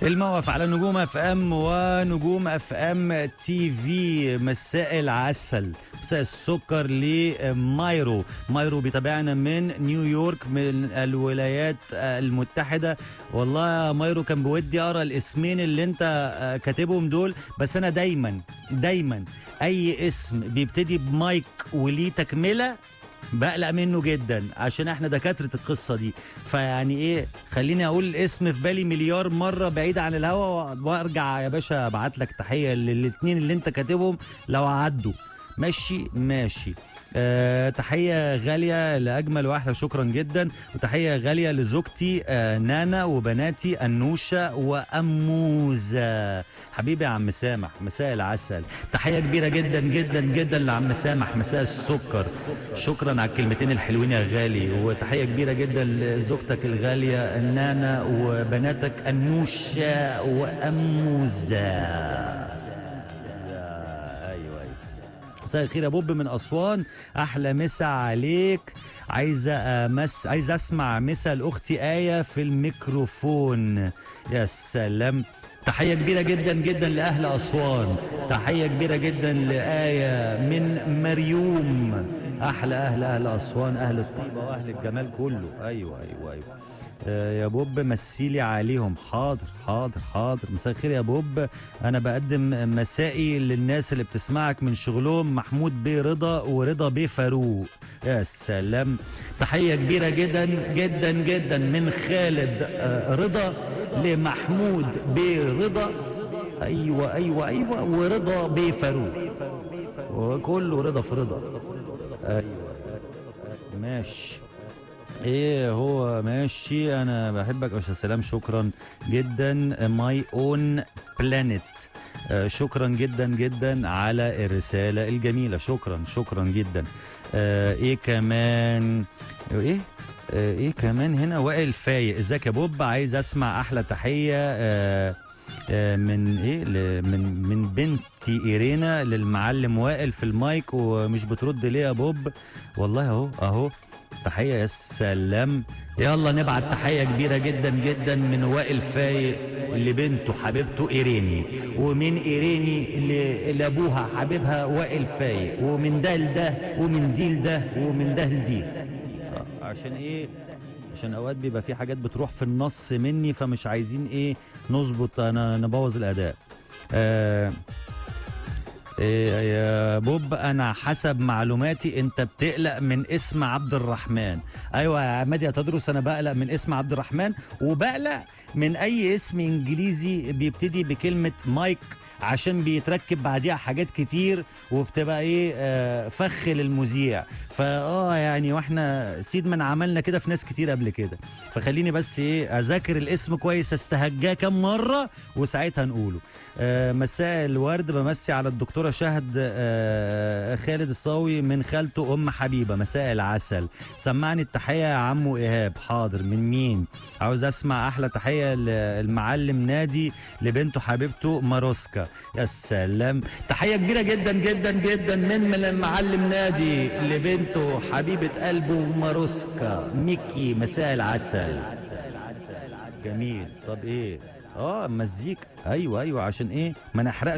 الموقف على نجوم اف ام ونجوم اف ام تي في مساء العسل مساء السكر لمايرو مايرو بيتابعنا من نيويورك من الولايات المتحدة والله يا مايرو كان بودي اقرا الاسمين اللي انت كاتبهم دول بس انا دايما دايما اي اسم بيبتدي بمايك وليه تكمله بقلق منه جدا عشان احنا دكاتره القصه دي فيعني ايه خليني اقول الاسم في بالي مليار مره بعيد عن الهوا وارجع يا باشا ابعت لك تحيه للاثنين اللي انت كاتبهم لو عدوا ماشي ماشي أه تحية غالية لأجمل واحدة شكرا جدا وتحية غالية لزوجتي أه نانا وبناتي أنوشة وأموزة حبيبي يا عم سامح مساء العسل تحية كبيرة جدا جدا جدا لعم سامح مساء السكر شكرا على الكلمتين الحلوين يا غالي وتحية كبيرة جدا لزوجتك الغالية نانا وبناتك أنوشة وأموزة مساء الخير يا بوب من اسوان احلى مسا عليك عايزه امس عايز اسمع مسا لاختي ايه في الميكروفون يا سلام تحيه كبيره جدا جدا لاهل اسوان تحيه كبيره جدا لايه من مريوم احلى اهل اهل اسوان اهل الطيبه واهل الجمال كله ايوه ايوه ايوه يا بوب مسيلي عليهم حاضر حاضر حاضر مساء الخير يا بوب انا بقدم مسائي للناس اللي بتسمعك من شغلهم محمود بيه رضا ورضا بيه فاروق يا سلام تحيه كبيره جدا جدا جدا من خالد رضا لمحمود بيه رضا ايوه ايوه ايوه ورضا بيه فاروق وكله رضا في رضا ايوه ماشي ايه هو ماشي انا بحبك يا سلام شكرا جدا ماي اون بلانيت شكرا جدا جدا على الرساله الجميله شكرا شكرا جدا آه ايه كمان ايه آه ايه كمان هنا وائل فايق ازيك يا بوب عايز اسمع احلى تحيه آه آه من ايه من من بنتي ايرينا للمعلم وائل في المايك ومش بترد ليه يا بوب والله اهو اهو تحية يا سلام يلا نبعت تحية كبيرة جدا جدا من وائل فايق لبنته حبيبته إيريني ومن إيريني لأبوها حبيبها وائل فايق ومن ده لده ومن دي لده ومن ده لدي عشان إيه عشان اوقات بيبقى في حاجات بتروح في النص مني فمش عايزين ايه نظبط انا نبوظ الاداء آه إيه يا بوب انا حسب معلوماتي انت بتقلق من اسم عبد الرحمن ايوه يا عماد يا تدرس انا بقلق من اسم عبد الرحمن وبقلق من اي اسم انجليزي بيبتدي بكلمه مايك عشان بيتركب بعديها حاجات كتير وبتبقى ايه آه فخ للمذيع فاه يعني واحنا سيدمان عملنا كده في ناس كتير قبل كده فخليني بس ايه اذاكر الاسم كويس استهجاه كام مره وساعتها نقوله آه مساء الورد بمسي على الدكتوره شهد آه خالد الصاوي من خالته ام حبيبه مساء العسل سمعني التحيه يا عمو ايهاب حاضر من مين عاوز اسمع احلى تحيه للمعلم نادي لبنته حبيبته ماروسكا يا سلام تحيه كبيره جدا جدا جدا من من المعلم نادي لبنته حبيبه قلبه ماروسكا ميكي مساء العسل جميل طب ايه اه مزيكا ايوه ايوه عشان ايه ما نحرقش